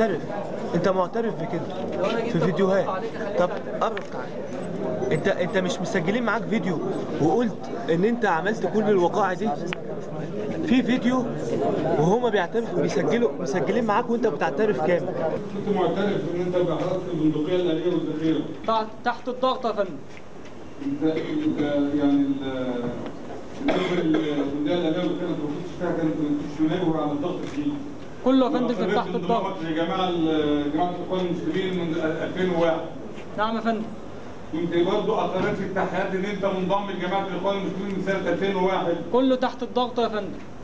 معترف انت معترف بكده في فيديوهات طب قرب تعالى انت انت مش مسجلين معاك فيديو وقلت ان انت عملت كل الوقائع دي في فيديو وهما بيعترفوا بيسجلوا مسجلين معاك وانت بتعترف كامل كنت معترف ان انت بحرقت البندقيه الاليه والذخيره تحت تحت الضغط يا فندم انت انت يعني ال- بالنسبه للبندقيه الاليه والذخيره انت ما كنتش فيها كانت كنتش مناوي على الضغط فيه كله يا فندم كان تحت الضغط لجماعه ال- جماعه الاخوان المسلمين من 2001 نعم يا فندم كنت برضه اقررت في التحيات ان انت منضم لجماعه الاخوان المسلمين من سنه 2001 كله تحت الضغط يا فندم